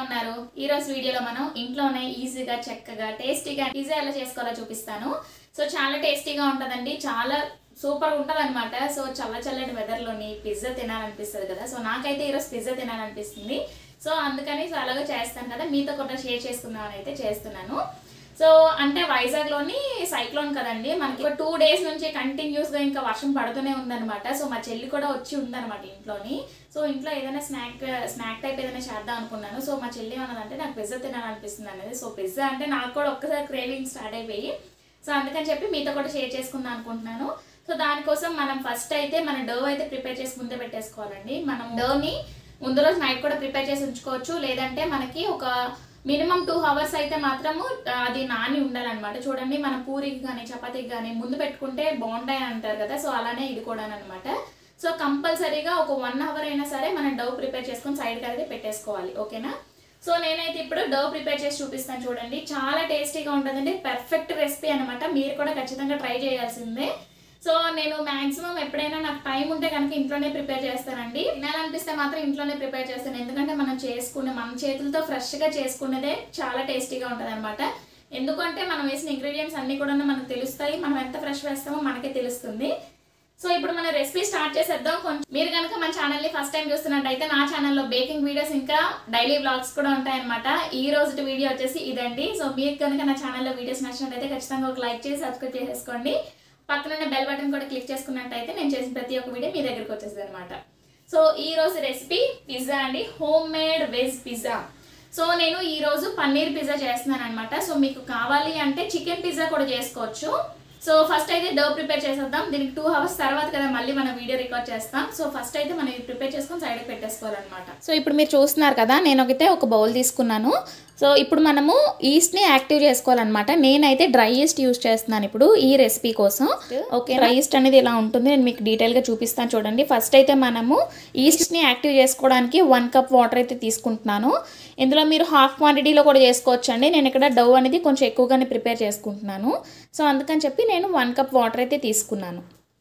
ఉన్నారు ఈ రోజు వీడియోలో మనం ఇంట్లోనే ఈజీగా చక్కగా టేస్టీగా పిజ్జా ఎలా చేసుకోవాలో చూపిస్తాను సో చాలా టేస్టీగా ఉంటుందండి చాలా సూపర్ ఉంటుంది అనమాట సో చల్ల చల్లటి వెదర్లోని పిజ్జా తినాలనిపిస్తుంది కదా సో నాకైతే ఈరోజు పిజ్జా తినాలనిపిస్తుంది సో అందుకని సో అలాగే చేస్తాను కదా మీతో కూడా షేర్ చేసుకుందామని అయితే చేస్తున్నాను సో అంటే వైజాగ్లోని సైక్లోన్ కదండి మనకి ఒక టూ డేస్ నుంచి కంటిన్యూస్గా ఇంకా వర్షం పడుతూనే ఉందన్నమాట సో మా చెల్లి కూడా వచ్చి ఉందన్నమాట ఇంట్లోని సో ఇంట్లో ఏదైనా స్నాక్ స్నాక్ టైప్ ఏదైనా చేద్దాం అనుకున్నాను సో మా చెల్లి అన్నదంటే నాకు పిజ్జా తినాలనిపిస్తుంది అనేది సో పిజ్జా అంటే నాకు కూడా ఒక్కసారి క్రేవింగ్ స్టార్ట్ అయిపోయి సో అందుకని చెప్పి మీతో కూడా షేర్ చేసుకుందాం అనుకుంటున్నాను సో దానికోసం మనం ఫస్ట్ అయితే మన డో అయితే ప్రిపేర్ చేసి ముందే పెట్టేసుకోవాలండి మనం డోని ముందు రోజు నైట్ కూడా ప్రిపేర్ చేసి ఉంచుకోవచ్చు లేదంటే మనకి ఒక మినిమం టూ అవర్స్ అయితే మాత్రము ఆ, అది నాని ఉండాలన్నమాట చూడండి మన పూరికి కానీ చపాతీకి కానీ ముందు పెట్టుకుంటే బాగుంటాయి అని అంటారు కదా సో అలానే ఇది కూడా అనమాట సో కంపల్సరీగా ఒక వన్ అవర్ అయినా సరే మనం డవ్ ప్రిపేర్ చేసుకొని సైడ్కి అయితే పెట్టేసుకోవాలి ఓకేనా సో నేనైతే ఇప్పుడు డవ్ ప్రిపేర్ చేసి చూపిస్తాను చూడండి చాలా టేస్టీగా ఉంటుందండి పర్ఫెక్ట్ రెసిపీ అనమాట మీరు కూడా ఖచ్చితంగా ట్రై చేయాల్సిందే సో నేను మాక్సిమం ఎప్పుడైనా నాకు టైం ఉంటే కనుక ఇంట్లోనే ప్రిపేర్ చేస్తానండి తినాలనిపిస్తే మాత్రం ఇంట్లోనే ప్రిపేర్ చేస్తాను ఎందుకంటే మనం చేసుకునే మన చేతులతో ఫ్రెష్గా చేసుకునేదే చాలా టేస్టీగా ఉంటుంది అనమాట ఎందుకంటే మనం వేసిన ఇంగ్రీడియంట్స్ అన్నీ కూడా మనకు తెలుస్తాయి మనం ఎంత ఫ్రెష్ వేస్తామో మనకే తెలుస్తుంది సో ఇప్పుడు మన రెసిపీ స్టార్ట్ చేసేద్దాం కొంచెం మీరు కనుక మన ఛానల్ని ఫస్ట్ టైం చూస్తున్నట్టయితే నా ఛానల్లో బేకింగ్ వీడియోస్ ఇంకా డైలీ బ్లాగ్స్ కూడా ఉంటాయన్నమాట ఈ రోజు వీడియో వచ్చేసి ఇదండి సో మీకు కనుక నా ఛానల్లో వీడియోస్ నచ్చినట్టయితే ఖచ్చితంగా ఒక లైక్ చేసి సబ్స్క్రైబ్ చేసేసుకోండి పక్కనున్న బెల్ బటన్ కూడా క్లిక్ చేసుకున్నట్టయితే నేను చేసిన ప్రతి ఒక్క వీడియో మీ దగ్గరికి వచ్చేస్తుంది అనమాట సో ఈ రోజు రెసిపీ పిజ్జా అండి home made veg pizza so నేను ఈ రోజు పన్నీర్ పిజ్జా చేస్తున్నాను అనమాట సో మీకు కావాలి అంటే చికెన్ పిజ్జా కూడా చేసుకోవచ్చు సో ఫస్ట్ అయితే డో ప్రిపేర్ చేసేద్దాం దీనికి టూ అవర్స్ తర్వాత కదా మళ్ళీ మనం వీడియో రికార్డ్ చేస్తాం సో ఫస్ట్ అయితే మనం ఇది ప్రిపేర్ చేసుకొని సైడ్కి పెట్టేసుకోవాలన్నమాట సో ఇప్పుడు మీరు చూస్తున్నారు కదా నేను ఒకతే ఒక బౌల్ తీసుకున్నాను సో ఇప్పుడు మనము ఈస్ట్ని యాక్టివ్ చేసుకోవాలన్నమాట నేనైతే డ్రై ఈస్ట్ యూస్ చేస్తున్నాను ఇప్పుడు ఈ రెసిపీ కోసం ఓకే డ్రై ఈస్ట్ అనేది ఇలా ఉంటుంది నేను మీకు డీటెయిల్గా చూపిస్తాను చూడండి ఫస్ట్ అయితే మనము ఈస్ట్ని యాక్టివ్ చేసుకోవడానికి వన్ కప్ వాటర్ అయితే తీసుకుంటున్నాను ఇందులో మీరు హాఫ్ క్వాంటిటీలో కూడా చేసుకోవచ్చు అండి నేను ఇక్కడ డవ్ అనేది కొంచెం ఎక్కువగానే ప్రిపేర్ చేసుకుంటున్నాను సో అందుకని చెప్పి నేను వన్ కప్ వాటర్ అయితే తీసుకున్నాను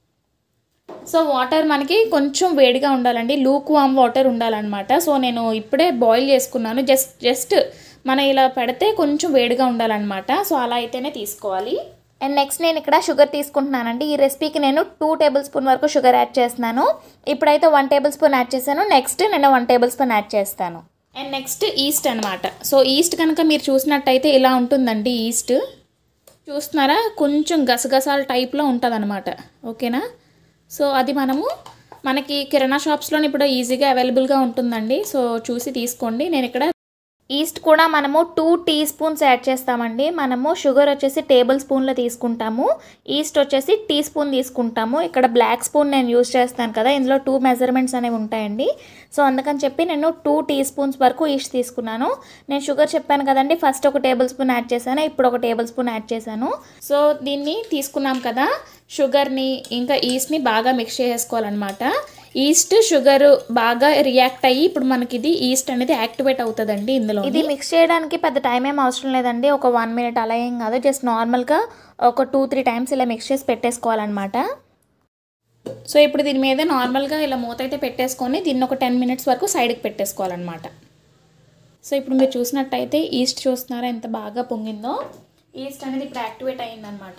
సో వాటర్ మనకి కొంచెం వేడిగా ఉండాలండి లూక్ వామ్ వాటర్ ఉండాలన్నమాట సో నేను ఇప్పుడే బాయిల్ చేసుకున్నాను జస్ట్ జస్ట్ మనం ఇలా పెడితే కొంచెం వేడిగా ఉండాలన్నమాట సో అలా అయితేనే తీసుకోవాలి అండ్ నెక్స్ట్ నేను ఇక్కడ షుగర్ తీసుకుంటున్నానండి ఈ రెసిపీకి నేను టూ టేబుల్ స్పూన్ వరకు షుగర్ యాడ్ చేస్తున్నాను ఇప్పుడైతే వన్ టేబుల్ స్పూన్ యాడ్ చేశాను నెక్స్ట్ నేను వన్ టేబుల్ స్పూన్ యాడ్ చేస్తాను అండ్ నెక్స్ట్ ఈస్ట్ అనమాట సో ఈస్ట్ కనుక మీరు చూసినట్టయితే ఇలా ఉంటుందండి ఈస్ట్ చూస్తున్నారా కొంచెం గసగసాల టైప్లో ఉంటుంది అనమాట ఓకేనా సో అది మనము మనకి కిరాణా షాప్స్లో ఇప్పుడు ఈజీగా అవైలబుల్గా ఉంటుందండి సో చూసి తీసుకోండి నేను ఇక్కడ ఈస్ట్ కూడా మనము టూ టీ స్పూన్స్ యాడ్ చేస్తామండి మనము షుగర్ వచ్చేసి టేబుల్ స్పూన్లో తీసుకుంటాము ఈస్ట్ వచ్చేసి టీ స్పూన్ తీసుకుంటాము ఇక్కడ బ్లాక్ స్పూన్ నేను యూజ్ చేస్తాను కదా ఇందులో టూ మెజర్మెంట్స్ అనేవి ఉంటాయండి సో అందుకని చెప్పి నేను టూ టీ స్పూన్స్ వరకు ఈస్ట్ తీసుకున్నాను నేను షుగర్ చెప్పాను కదండి ఫస్ట్ ఒక టేబుల్ స్పూన్ యాడ్ చేశాను ఇప్పుడు ఒక టేబుల్ స్పూన్ యాడ్ చేశాను సో దీన్ని తీసుకున్నాం కదా షుగర్ని ఇంకా ఈస్ట్ని బాగా మిక్స్ చేసుకోవాలన్నమాట ఈస్ట్ షుగర్ బాగా రియాక్ట్ అయ్యి ఇప్పుడు మనకి ఇది ఈస్ట్ అనేది యాక్టివేట్ అవుతుందండి ఇందులో ఇది మిక్స్ చేయడానికి పెద్ద టైం ఏం అవసరం లేదండి ఒక వన్ మినిట్ అలా ఏం కాదు జస్ట్ నార్మల్గా ఒక టూ త్రీ టైమ్స్ ఇలా మిక్స్ చేసి పెట్టేసుకోవాలన్నమాట సో ఇప్పుడు దీని మీద నార్మల్గా ఇలా మూత అయితే పెట్టేసుకొని దీన్ని ఒక టెన్ మినిట్స్ వరకు సైడ్కి పెట్టేసుకోవాలన్నమాట సో ఇప్పుడు మీరు చూసినట్టయితే ఈస్ట్ చూస్తున్నారా ఎంత బాగా పొంగిందో ఈస్ట్ అనేది ఇప్పుడు యాక్టివేట్ అయ్యిందనమాట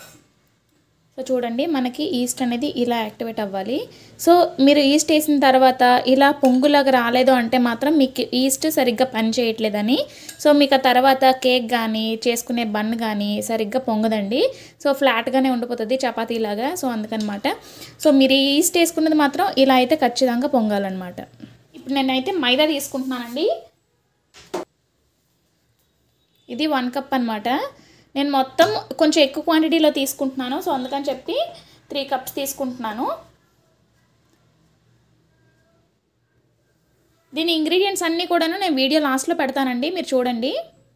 సో చూడండి మనకి ఈస్ట్ అనేది ఇలా యాక్టివేట్ అవ్వాలి సో మీరు ఈస్ట్ వేసిన తర్వాత ఇలా పొంగులాగా రాలేదు అంటే మాత్రం మీకు ఈస్ట్ సరిగ్గా పని చేయట్లేదని సో మీకు ఆ తర్వాత కేక్ కానీ చేసుకునే బన్ కానీ సరిగ్గా పొంగదండి సో ఫ్లాట్గానే ఉండిపోతుంది చపాతీలాగా సో అందుకనమాట సో మీరు ఈస్ట్ వేసుకున్నది మాత్రం ఇలా అయితే ఖచ్చితంగా పొంగాలన్నమాట ఇప్పుడు నేనైతే మైదా తీసుకుంటున్నానండి ఇది వన్ కప్ అనమాట నేను మొత్తం కొంచెం ఎక్కువ క్వాంటిటీలో తీసుకుంటున్నాను సో అందుకని చెప్పి త్రీ కప్స్ తీసుకుంటున్నాను దీని ఇంగ్రీడియంట్స్ అన్నీ కూడాను నేను వీడియో లాస్ట్లో పెడతానండి మీరు చూడండి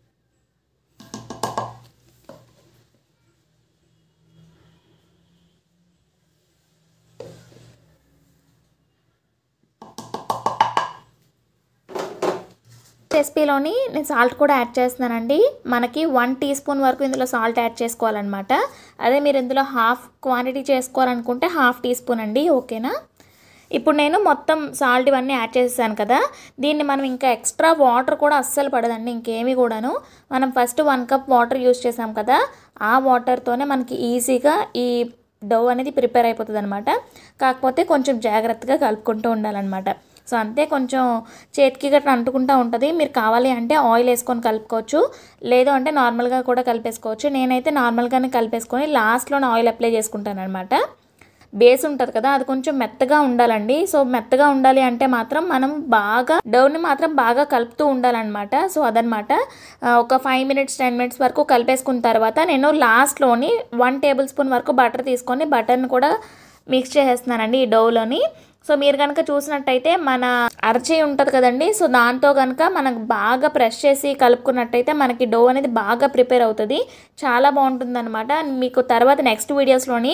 రెసిపీలోని నేను సాల్ట్ కూడా యాడ్ చేస్తున్నానండి మనకి వన్ టీ స్పూన్ వరకు ఇందులో సాల్ట్ యాడ్ చేసుకోవాలన్నమాట అదే మీరు ఇందులో హాఫ్ క్వాంటిటీ చేసుకోవాలనుకుంటే హాఫ్ టీ స్పూన్ అండి ఓకేనా ఇప్పుడు నేను మొత్తం సాల్ట్ ఇవన్నీ యాడ్ చేసేసాను కదా దీన్ని మనం ఇంకా ఎక్స్ట్రా వాటర్ కూడా అస్సలు పడదండి ఇంకేమీ కూడాను మనం first one cup water use చేసాం కదా ఆ వాటర్తోనే మనకి ఈజీగా ఈ డవ్ అనేది ప్రిపేర్ అయిపోతుంది అనమాట కాకపోతే కొంచెం జాగ్రత్తగా కలుపుకుంటూ ఉండాలన్నమాట సో అంతే కొంచెం చేతికి గట్రా అంటుకుంటూ ఉంటుంది మీరు కావాలి అంటే ఆయిల్ వేసుకొని కలుపుకోవచ్చు లేదు అంటే నార్మల్గా కూడా కలిపేసుకోవచ్చు నేనైతే నార్మల్గానే కలిపేసుకొని లాస్ట్లోనే ఆయిల్ అప్లై చేసుకుంటాను అనమాట బేస్ ఉంటుంది కదా అది కొంచెం మెత్తగా ఉండాలండి సో మెత్తగా ఉండాలి అంటే మాత్రం మనం బాగా డౌని మాత్రం బాగా కలుపుతూ ఉండాలన్నమాట సో అదనమాట ఆ, ఒక ఫైవ్ మినిట్స్ టెన్ మినిట్స్ వరకు కలిపేసుకున్న తర్వాత నేను లాస్ట్లోని వన్ టేబుల్ స్పూన్ వరకు బటర్ తీసుకొని బటర్ని కూడా మిక్స్ చేసేస్తున్నానండి ఈ డౌలోని సో మీరు కనుక చూసినట్టయితే మన అరచేయి ఉంటుంది కదండి సో దాంతో కనుక మనకు బాగా ప్రెస్ చేసి కలుపుకున్నట్టయితే మనకి డో అనేది బాగా ప్రిపేర్ అవుతుంది చాలా బాగుంటుంది అనమాట మీకు తర్వాత నెక్స్ట్ వీడియోస్లోని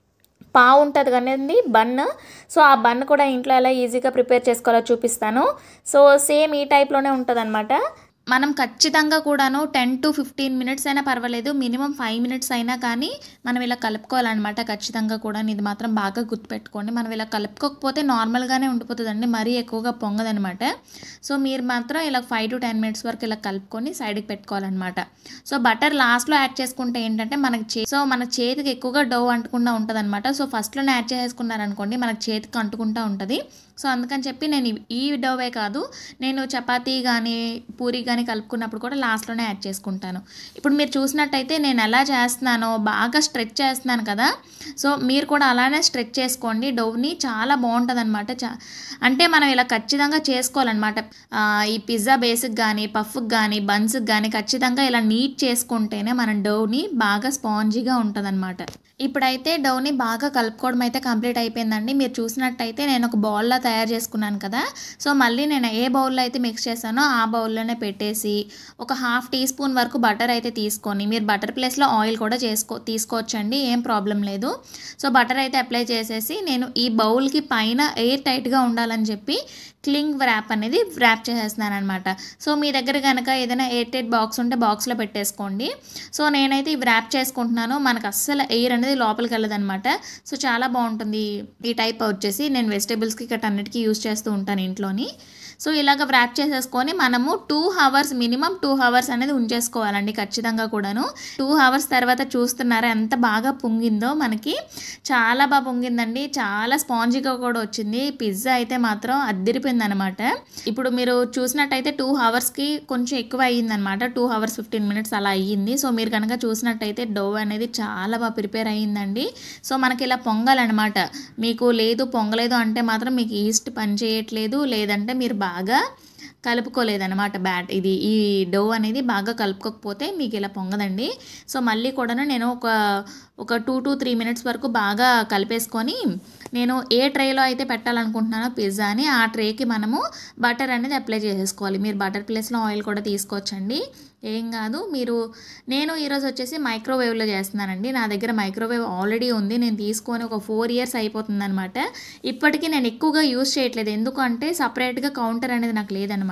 పావు ఉంటుంది కదండి బన్ సో ఆ బన్ కూడా ఇంట్లో ఎలా ఈజీగా ప్రిపేర్ చేసుకోవాలో చూపిస్తాను సో సేమ్ ఈ టైప్లోనే ఉంటుంది మనం ఖచ్చితంగా కూడాను టెన్ టు ఫిఫ్టీన్ మినిట్స్ అయినా పర్వాలేదు మినిమం ఫైవ్ మినిట్స్ అయినా కానీ మనం ఇలా కలుపుకోవాలన్నమాట ఖచ్చితంగా కూడా ఇది మాత్రం బాగా గుర్తుపెట్టుకోండి మనం ఇలా కలుపుకోకపోతే నార్మల్గానే ఉండిపోతుందండి మరీ ఎక్కువగా పొంగదనమాట సో మీరు మాత్రం ఇలా ఫైవ్ టు టెన్ మినిట్స్ వరకు ఇలా కలుపుకొని సైడ్కి పెట్టుకోవాలన్నమాట సో బటర్ లాస్ట్లో యాడ్ చేసుకుంటే ఏంటంటే మనకి చే సో మన చేతికి ఎక్కువగా డవ్ అంటకుండా ఉంటుంది అనమాట సో ఫస్ట్లోనే యాడ్ చేసుకున్నారనుకోండి మనకి చేతికి అంటుకుంటూ ఉంటుంది సో అందుకని చెప్పి నేను ఇవి- ఈ డవ్వే కాదు నేను చపాతీ కానీ పూరి కానీ కలుపుకున్నప్పుడు కూడా లాస్ట్లోనే యాడ్ చేసుకుంటాను ఇప్పుడు మీరు చూసినట్టయితే నేను ఎలా చేస్తున్నానో బాగా స్ట్రెచ్ చేస్తున్నాను కదా సో మీరు కూడా అలానే స్ట్రెచ్ చేసుకోండి డవ్ని చాలా బాగుంటుంది అనమాట చా అంటే మనం ఇలా ఖచ్చితంగా చేసుకోవాలన్నమాట ఆ, ఈ పిజ్జా బేస్కి కానీ పఫ్కి కానీ బన్స్కి కానీ ఖచ్చితంగా ఇలా నీట్ చేసుకుంటేనే మనం డవ్ని బాగా స్పాంజీగా ఉంటుంది ఇప్పుడైతే డౌని బాగా కలుపుకోవడం అయితే కంప్లీట్ అయిపోయిందండి మీరు చూసినట్టయితే నేను ఒక బౌల్లో తయారు చేసుకున్నాను కదా సో మళ్ళీ నేను ఏ బౌల్లో అయితే మిక్స్ చేశానో ఆ బౌల్లోనే పెట్టేసి ఒక హాఫ్ టీ స్పూన్ వరకు బటర్ అయితే తీసుకొని మీరు బటర్ ప్లేస్లో ఆయిల్ కూడా చేసుకో తీసుకోవచ్చండి ఏం ప్రాబ్లం లేదు సో బటర్ అయితే అప్లై చేసేసి నేను ఈ బౌల్కి పైన ఎయిర్ టైట్గా ఉండాలని చెప్పి క్లింగ్ ర్యాప్ అనేది ర్యాప్ చేసేస్తున్నాను అనమాట సో మీ దగ్గర కనుక ఏదైనా ఎయిర్ టైట్ బాక్స్ ఉంటే బాక్స్లో పెట్టేసుకోండి సో నేనైతే ఇవి ర్యాప్ చేసుకుంటున్నాను మనకు అస్సలు ఎయిర్ అనేది లోపలికి వెళ్ళదనమాట సో చాలా బాగుంటుంది ఈ టైప్ వచ్చేసి నేను వెజిటేబుల్స్కి గట్ట అన్నిటికీ యూస్ చేస్తూ ఉంటాను ఇంట్లోని సో ఇలాగ వ్రాప్ చేసేసుకొని మనము two hours minimum two hours అనేది ఉంచేసుకోవాలండి ఖచ్చితంగా కూడాను టూ హవర్స్ తర్వాత చూస్తున్నారా ఎంత బాగా పొంగిందో మనకి చాలా బాగా పొంగిందండి చాలా స్పాంజీగా కూడా వచ్చింది పిజ్జా అయితే మాత్రం అద్దరిపోయింది అనమాట ఇప్పుడు మీరు చూసినట్టయితే టూ హవర్స్కి కొంచెం ఎక్కువ అయ్యిందనమాట టూ హవర్స్ ఫిఫ్టీన్ మినిట్స్ అలా అయ్యింది సో మీరు కనుక చూసినట్టయితే డో అనేది చాలా బాగా ప్రిపేర్ అయ్యిందండి సో మనకి ఇలా పొంగాలన్నమాట మీకు లేదు పొంగలేదు అంటే మాత్రం మీకు ఈస్ట్ పని చేయట్లేదు లేదంటే మీరు బాగా కలుపుకోలేదన్నమాట బ్యాట్ ఇది ఈ డో అనేది బాగా కలుపుకోకపోతే మీకు ఇలా పొంగదండి సో మళ్ళీ కూడా నేను ఒక ఒక టూ టు త్రీ మినిట్స్ వరకు బాగా కలిపేసుకొని నేను ఏ ట్రేలో అయితే పెట్టాలనుకుంటున్నానో పిజ్జాని ఆ ట్రేకి మనము బటర్ అనేది అప్లై చేసేసుకోవాలి మీరు బటర్ ప్లేస్లో ఆయిల్ కూడా తీసుకోవచ్చండి ఏం కాదు మీరు నేను ఈరోజు వచ్చేసి మైక్రోవేవ్లో చేస్తున్నానండి నా దగ్గర మైక్రోవేవ్ ఆల్రెడీ ఉంది నేను తీసుకొని ఒక ఫోర్ ఇయర్స్ అయిపోతుంది అనమాట ఇప్పటికీ నేను ఎక్కువగా యూస్ చేయట్లేదు ఎందుకంటే సపరేట్గా కౌంటర్ అనేది నాకు లేదనమాట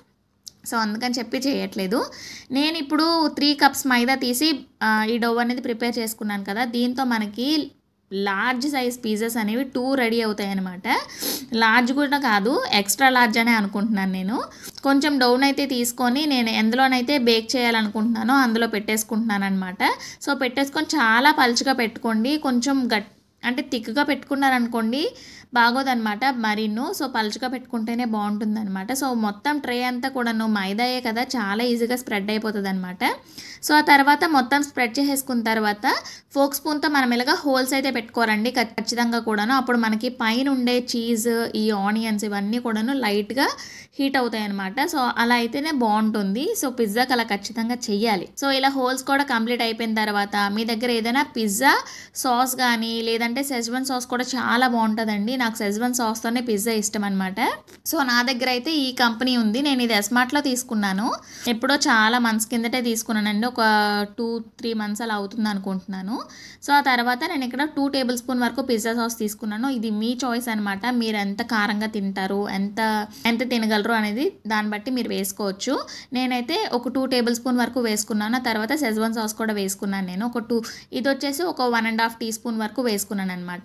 సో అందుకని చెప్పి చేయట్లేదు నేను ఇప్పుడు త్రీ కప్స్ మైదా తీసి ఆ, ఈ డవ్ అనేది ప్రిపేర్ చేసుకున్నాను కదా దీంతో మనకి లార్జ్ సైజ్ పీజెస్ అనేవి టూ రెడీ అవుతాయి అనమాట లార్జ్ కూడా కాదు ఎక్స్ట్రా లార్జ్ అనే అనుకుంటున్నాను నేను కొంచెం డౌన్ అయితే తీసుకొని నేను ఎందులోనైతే బేక్ చేయాలనుకుంటున్నానో అందులో పెట్టేసుకుంటున్నాను అనమాట సో పెట్టేసుకొని చాలా పలుచగా పెట్టుకోండి కొంచెం గట్ అంటే థిక్గా పెట్టుకున్నారనుకోండి బాగోదన్నమాట మరీను సో పలుచగా పెట్టుకుంటేనే బాగుంటుంది అనమాట సో మొత్తం ట్రే అంతా కూడాను మైదాయే కదా చాలా ఈజీగా స్ప్రెడ్ అయిపోతుంది అనమాట సో ఆ తర్వాత మొత్తం స్ప్రెడ్ చేసేసుకున్న తర్వాత ఫోక్ స్పూన్తో మనం ఇలాగా హోల్స్ అయితే పెట్టుకోరండి ఖచ్చితంగా కూడాను అప్పుడు మనకి పైన ఉండే చీజ్ ఈ ఆనియన్స్ ఇవన్నీ కూడాను లైట్గా హీట్ అవుతాయి అనమాట సో అలా అయితేనే బాగుంటుంది సో పిజ్జాకి అలా ఖచ్చితంగా చెయ్యాలి సో ఇలా హోల్స్ కూడా కంప్లీట్ అయిపోయిన తర్వాత మీ దగ్గర ఏదైనా పిజ్జా సాస్ కానీ లేదంటే సెజ్వన్ సాస్ కూడా చాలా బాగుంటుందండి నాకు సెజ్వన్ సాస్తోనే పిజ్జా ఇష్టం అనమాట సో నా దగ్గర అయితే ఈ కంపెనీ ఉంది నేను ఇది ఎస్మార్ట్లో తీసుకున్నాను ఎప్పుడో చాలా మంత్స్ కిందటే తీసుకున్నానండి ఒక టూ త్రీ మంత్స్ అలా అవుతుంది అనుకుంటున్నాను సో ఆ తర్వాత నేను ఇక్కడ టూ టేబుల్ స్పూన్ వరకు పిజ్జా సాస్ తీసుకున్నాను ఇది మీ చాయిస్ అనమాట మీరు ఎంత కారంగా తింటారు ఎంత ఎంత తినగలరు అనేది దాన్ని బట్టి మీరు వేసుకోవచ్చు నేనైతే ఒక టూ టేబుల్ స్పూన్ వరకు వేసుకున్నాను ఆ తర్వాత సెజ్వాన్ సాస్ కూడా వేసుకున్నాను నేను ఒక టూ ఇది వచ్చేసి ఒక one and half teaspoon వరకు వేసుకున్నాను అనమాట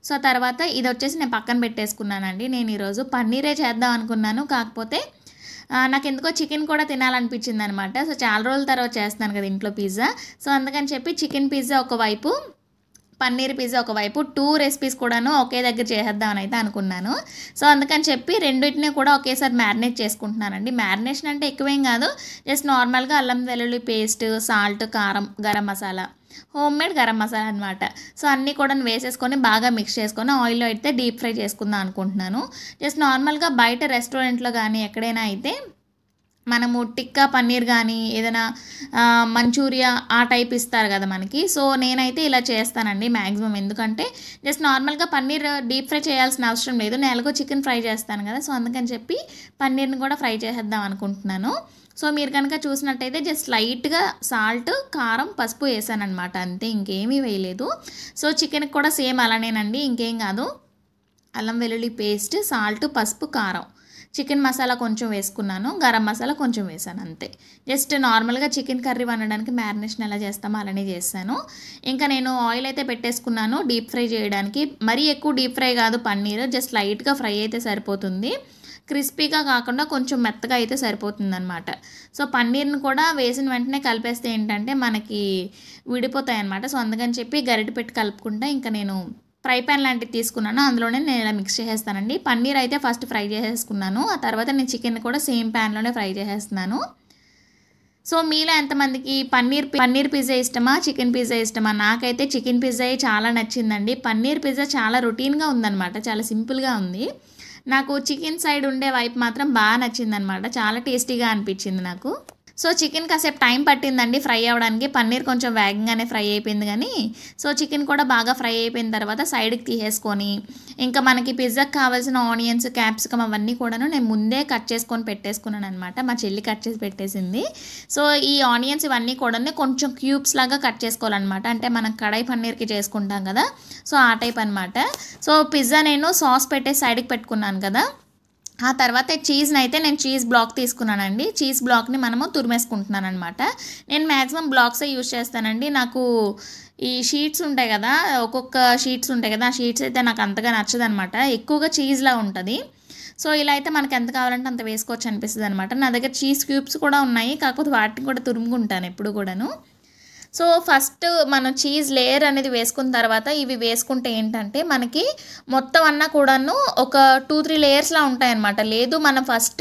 సో తర్వాత ఇది వచ్చేసి నేను పక్కన పెట్టేసుకున్నానండి నేను ఈరోజు పన్నీరే చేద్దాం అనుకున్నాను కాకపోతే ఆ, నాకు ఎందుకో చికెన్ కూడా తినాలనిపించింది అనమాట సో చాలా రోజుల తర్వాత చేస్తాను కదా ఇంట్లో పిజ్జా సో అందుకని చెప్పి చికెన్ పిజ్జా ఒకవైపు పన్నీర్ పిజ్జా ఒకవైపు టూ రెసిపీస్ కూడాను ఒకే దగ్గర చేసేద్దామని అయితే అనుకున్నాను సో అందుకని చెప్పి రెండింటిని కూడా ఒకేసారి మ్యారినేట్ చేసుకుంటున్నానండి మ్యారినేషన్ అంటే ఎక్కువేం కాదు జస్ట్ నార్మల్గా అల్లం వెల్లుల్లి పేస్ట్ సాల్ట్ కారం గరం మసాలా హోమ్ మేడ్ గరం మసాలా అనమాట సో అన్నీ కూడా వేసేసుకొని బాగా మిక్స్ చేసుకొని ఆయిల్లో అయితే డీప్ ఫ్రై చేసుకుందాం అనుకుంటున్నాను జస్ట్ నార్మల్గా బయట రెస్టారెంట్లో కానీ ఎక్కడైనా అయితే మనము టిక్కా పన్నీర్ కానీ ఏదైనా ఆ, మంచూరియా ఆ టైప్ ఇస్తారు కదా మనకి సో నేనైతే ఇలా చేస్తానండి మ్యాక్సిమం ఎందుకంటే జస్ట్ నార్మల్గా పన్నీర్ డీప్ ఫ్రై చేయాల్సిన అవసరం లేదు నేను ఎలాగో చికెన్ ఫ్రై చేస్తాను కదా సో అందుకని చెప్పి పన్నీర్ని కూడా ఫ్రై చేసేద్దాం అనుకుంటున్నాను సో మీరు కనుక చూసినట్టయితే జస్ట్ లైట్గా సాల్ట్ కారం పసుపు వేసాను అనమాట అంతే ఇంకేమీ వేయలేదు సో చికెన్కి కూడా సేమ్ అలానేనండి ఇంకేం కాదు అల్లం వెల్లుల్లి పేస్ట్ సాల్ట్ పసుపు కారం చికెన్ మసాలా కొంచెం వేసుకున్నాను గరం మసాలా కొంచెం వేసాను అంతే జస్ట్ నార్మల్గా చికెన్ కర్రీ వండడానికి మ్యారినేషన్ ఎలా చేస్తామో అలానే చేస్తాను ఇంకా నేను ఆయిల్ అయితే పెట్టేసుకున్నాను డీప్ ఫ్రై చేయడానికి మరీ ఎక్కువ డీప్ ఫ్రై కాదు పన్నీర్ జస్ట్ లైట్గా ఫ్రై అయితే సరిపోతుంది క్రిస్పీగా కాకుండా కొంచెం మెత్తగా అయితే సరిపోతుంది అనమాట సో పన్నీర్ని కూడా వేసిన వెంటనే కలిపేస్తే ఏంటంటే మనకి విడిపోతాయి అనమాట సో అందుకని చెప్పి గరిటె పెట్టి కలుపుకుంటా ఇంకా నేను ఫ్రై ప్యాన్ లాంటిది తీసుకున్నాను అందులోనే నేను ఇలా మిక్స్ చేసేస్తానండి పన్నీర్ అయితే ఫస్ట్ ఫ్రై చేసేసుకున్నాను ఆ తర్వాత నేను చికెన్ కూడా సేమ్ ప్యాన్లోనే ఫ్రై చేసేస్తున్నాను సో మీలో ఎంతమందికి పన్నీర్ పన్నీర్ పిజ్జా ఇష్టమా చికెన్ పిజ్జా ఇష్టమా నాకైతే చికెన్ పిజ్జా చాలా నచ్చిందండి పన్నీర్ పిజ్జా చాలా రొటీన్గా ఉందన్నమాట చాలా సింపుల్గా ఉంది నాకు చికెన్ సైడ్ ఉండే వైపు మాత్రం బాగా నచ్చిందనమాట చాలా టేస్టీగా అనిపించింది నాకు సో చికెన్ కాసేపు టైం పట్టిందండి ఫ్రై అవ్వడానికి పన్నీర్ కొంచెం వేగంగానే ఫ్రై అయిపోయింది కానీ సో చికెన్ కూడా బాగా ఫ్రై అయిపోయిన తర్వాత సైడ్కి తీసేసుకొని ఇంకా మనకి పిజ్జాకి కావాల్సిన ఆనియన్స్ క్యాప్సికమ్ అవన్నీ కూడాను నేను ముందే కట్ చేసుకొని పెట్టేసుకున్నాను అనమాట మా చెల్లి కట్ చేసి పెట్టేసింది సో ఈ ఆనియన్స్ ఇవన్నీ కూడా కొంచెం క్యూబ్స్ లాగా కట్ చేసుకోవాలన్నమాట అంటే మనం కడాయి పన్నీర్కి చేసుకుంటాం కదా సో ఆ టైప్ అనమాట సో పిజ్జా నేను సాస్ పెట్టే సైడ్కి పెట్టుకున్నాను కదా ఆ తర్వాత చీజ్ని అయితే నేను చీజ్ బ్లాక్ తీసుకున్నానండి చీజ్ బ్లాక్ని మనము తురిమేసుకుంటున్నాను అనమాట నేను మ్యాక్సిమం బ్లాక్సే యూజ్ చేస్తానండి నాకు ఈ షీట్స్ ఉంటాయి కదా ఒక్కొక్క షీట్స్ ఉంటాయి కదా ఆ షీట్స్ అయితే నాకు అంతగా నచ్చదనమాట ఎక్కువగా చీజ్లా ఉంటుంది సో ఇలా అయితే మనకి ఎంత కావాలంటే అంత వేసుకోవచ్చు అనిపిస్తుంది అనమాట నా దగ్గర చీజ్ క్యూబ్స్ కూడా ఉన్నాయి కాకపోతే వాటిని కూడా తురుముకుంటాను ఎప్పుడు కూడాను సో ఫస్ట్ మనం చీజ్ లేయర్ అనేది వేసుకున్న తర్వాత ఇవి వేసుకుంటే ఏంటంటే మనకి మొత్తం అన్నా కూడాను ఒక టూ త్రీ లేయర్స్లా ఉంటాయన్నమాట లేదు మనం ఫస్ట్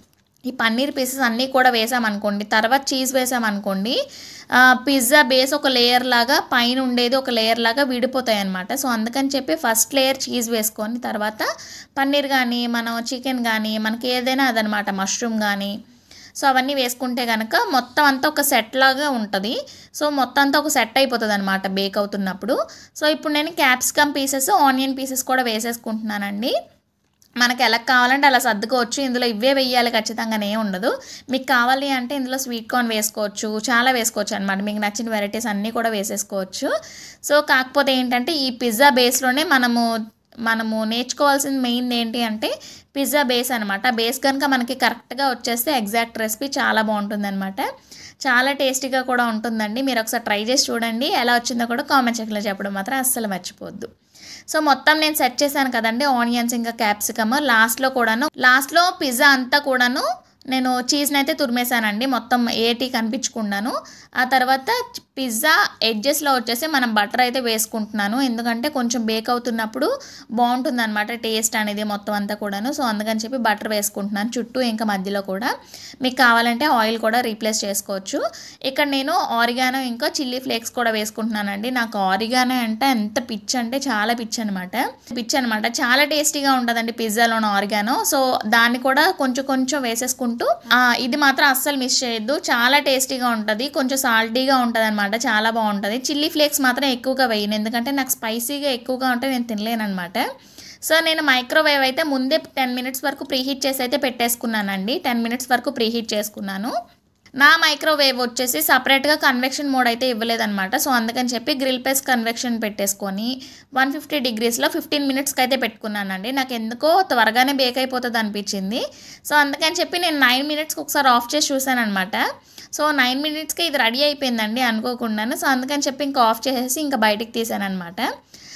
ఈ పన్నీర్ పీసెస్ అన్నీ కూడా వేసామనుకోండి తర్వాత చీజ్ వేసామనుకోండి ఆ, పిజ్జా బేస్ ఒక లేయర్ లాగా పైన ఉండేది ఒక లేయర్ లాగా విడిపోతాయి అనమాట సో అందుకని చెప్పి ఫస్ట్ లేయర్ చీజ్ వేసుకొని తర్వాత పన్నీర్ కానీ మనం చికెన్ కానీ మనకి ఏదైనా అదనమాట మష్రూమ్ కానీ సో అవన్నీ వేసుకుంటే కనుక మొత్తం అంతా ఒక సెట్ లాగా ఉంటుంది సో మొత్తం అంతా ఒక సెట్ అయిపోతుంది అనమాట బేక్ అవుతున్నప్పుడు సో ఇప్పుడు నేను క్యాప్సికమ్ పీసెస్ ఆనియన్ పీసెస్ కూడా వేసేసుకుంటున్నానండి మనకి ఎలా కావాలంటే అలా సర్దుకోవచ్చు ఇందులో ఇవే వెయ్యాలి ఖచ్చితంగానే ఉండదు మీకు కావాలి అంటే ఇందులో స్వీట్ కార్న్ వేసుకోవచ్చు చాలా వేసుకోవచ్చు అనమాట మీకు నచ్చిన వెరైటీస్ అన్నీ కూడా వేసేసుకోవచ్చు సో కాకపోతే ఏంటంటే ఈ పిజ్జా బేస్లోనే మనము మనము నేర్చుకోవాల్సిన మెయిన్ ఏంటి అంటే పిజ్జా బేస్ అనమాట బేస్ కనుక మనకి కరెక్ట్గా వచ్చేస్తే ఎగ్జాక్ట్ రెసిపీ చాలా బాగుంటుంది అనమాట చాలా టేస్టీగా కూడా ఉంటుందండి మీరు ఒకసారి ట్రై చేసి చూడండి ఎలా వచ్చిందో కూడా కామెంట్ సెక్షన్లో చెప్పడం మాత్రం అస్సలు మర్చిపోద్దు సో మొత్తం నేను సెట్ చేశాను కదండి ఆనియన్స్ ఇంకా క్యాప్సికమ్ లాస్ట్లో కూడాను లాస్ట్లో పిజ్జా అంతా కూడాను నేను చీజ్ని అయితే తురిమేశానండి మొత్తం ఏటి కనిపించకుండాను ఆ తర్వాత పిజ్జా ఎడ్జెస్లో వచ్చేసి మనం బటర్ అయితే వేసుకుంటున్నాను ఎందుకంటే కొంచెం బేక్ అవుతున్నప్పుడు బాగుంటుంది అనమాట టేస్ట్ అనేది మొత్తం అంతా కూడాను సో అందుకని చెప్పి బటర్ వేసుకుంటున్నాను చుట్టూ ఇంకా మధ్యలో కూడా మీకు కావాలంటే ఆయిల్ కూడా రీప్లేస్ చేసుకోవచ్చు ఇక్కడ నేను ఆరిగానో ఇంకా చిల్లీ ఫ్లేక్స్ కూడా వేసుకుంటున్నానండి నాకు ఆరిగానో అంటే ఎంత పిచ్ అంటే చాలా పిచ్ అనమాట పిచ్ అనమాట చాలా టేస్టీగా ఉంటుందండి పిజ్జాలోని ఆరిగానో సో దాన్ని కూడా కొంచెం కొంచెం వేసేసుకుంటూ ఆ, ఇది మాత్రం అస్సలు మిస్ చేయొద్దు చాలా టేస్టీగా ఉంటుంది కొంచెం సాల్టీగా ఉంటుంది అనమాట చాలా బాగుంటుంది చిల్లీ ఫ్లేక్స్ మాత్రం ఎక్కువగా వేయను ఎందుకంటే నాకు స్పైసీగా ఎక్కువగా ఉంటే నేను తినలేను అనమాట సో నేను మైక్రోవేవ్ అయితే ముందే టెన్ మినిట్స్ వరకు ప్రీహీట్ చేసి అయితే పెట్టేసుకున్నానండి టెన్ మినిట్స్ వరకు ప్రీహీట్ చేసుకున్నాను నా మైక్రోవేవ్ వచ్చేసి సపరేట్గా కన్వెక్షన్ మోడ్ అయితే ఇవ్వలేదన్నమాట సో అందుకని చెప్పి గ్రిల్ పేస్ కన్వెక్షన్ పెట్టేసుకొని వన్ ఫిఫ్టీ డిగ్రీస్లో ఫిఫ్టీన్ మినిట్స్కి అయితే పెట్టుకున్నానండి నాకు ఎందుకో త్వరగానే బేక్ అయిపోతుంది అనిపించింది సో అందుకని చెప్పి నేను నైన్ మినిట్స్కి ఒకసారి ఆఫ్ చేసి చూసాను అనమాట సో నైన్ మినిట్స్కి ఇది రెడీ అయిపోయిందండి అనుకోకుండాను సో అందుకని చెప్పి ఇంకా ఆఫ్ చేసేసి ఇంకా బయటికి తీసాను అనమాట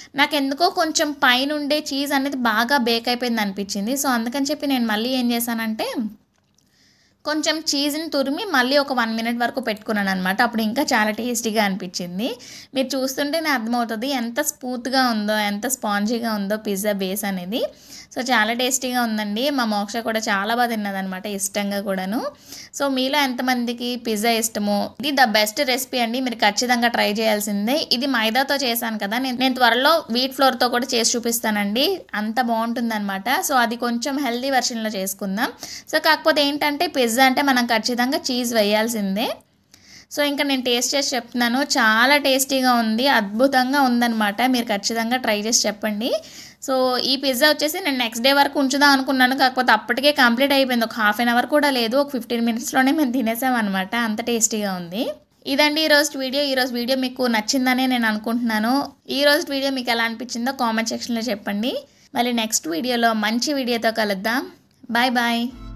నాకు ఎందుకో కొంచెం పైన ఉండే చీజ్ అనేది బాగా బేక్ అయిపోయింది అనిపించింది సో అందుకని చెప్పి నేను మళ్ళీ ఏం చేశానంటే కొంచెం చీజ్ని తురిమి మళ్ళీ ఒక వన్ మినిట్ వరకు పెట్టుకున్నాను అనమాట అప్పుడు ఇంకా చాలా టేస్టీగా అనిపించింది మీరు చూస్తుంటేనే అర్థమవుతుంది ఎంత స్మూత్గా ఉందో ఎంత స్పాంజీగా ఉందో పిజ్జా బేస్ అనేది సో చాలా టేస్టీగా ఉందండి మా మోక్ష కూడా చాలా బాగా తిన్నదనమాట ఇష్టంగా కూడాను సో మీలో ఎంతమందికి పిజ్జా ఇష్టమో ఇది ద బెస్ట్ రెసిపీ అండి మీరు ఖచ్చితంగా ట్రై చేయాల్సిందే ఇది మైదాతో చేశాను కదా నేను నేను త్వరలో వీట్ ఫ్లోర్తో కూడా చేసి చూపిస్తానండి అంత బాగుంటుంది అనమాట సో అది కొంచెం హెల్దీ వెర్షన్లో చేసుకుందాం సో కాకపోతే ఏంటంటే పిజ్జా అంటే మనం ఖచ్చితంగా చీజ్ వేయాల్సిందే సో ఇంకా నేను టేస్ట్ చేసి చెప్తున్నాను చాలా టేస్టీగా ఉంది అద్భుతంగా ఉందన్నమాట మీరు ఖచ్చితంగా ట్రై చేసి చెప్పండి సో ఈ పిజ్జా వచ్చేసి నేను నెక్స్ట్ డే వరకు ఉంచుదాం అనుకున్నాను కాకపోతే అప్పటికే కంప్లీట్ అయిపోయింది ఒక హాఫ్ అన్ అవర్ కూడా లేదు ఒక ఫిఫ్టీన్ మినిట్స్లోనే మేము తినేసాం అనమాట అంత టేస్టీగా ఉంది ఇదండి ఈరోజు వీడియో ఈరోజు వీడియో మీకు నచ్చిందనే నేను అనుకుంటున్నాను ఈ రోజు వీడియో మీకు ఎలా అనిపించిందో కామెంట్ సెక్షన్లో చెప్పండి మళ్ళీ నెక్స్ట్ వీడియోలో మంచి వీడియోతో కలుద్దాం బాయ్ బాయ్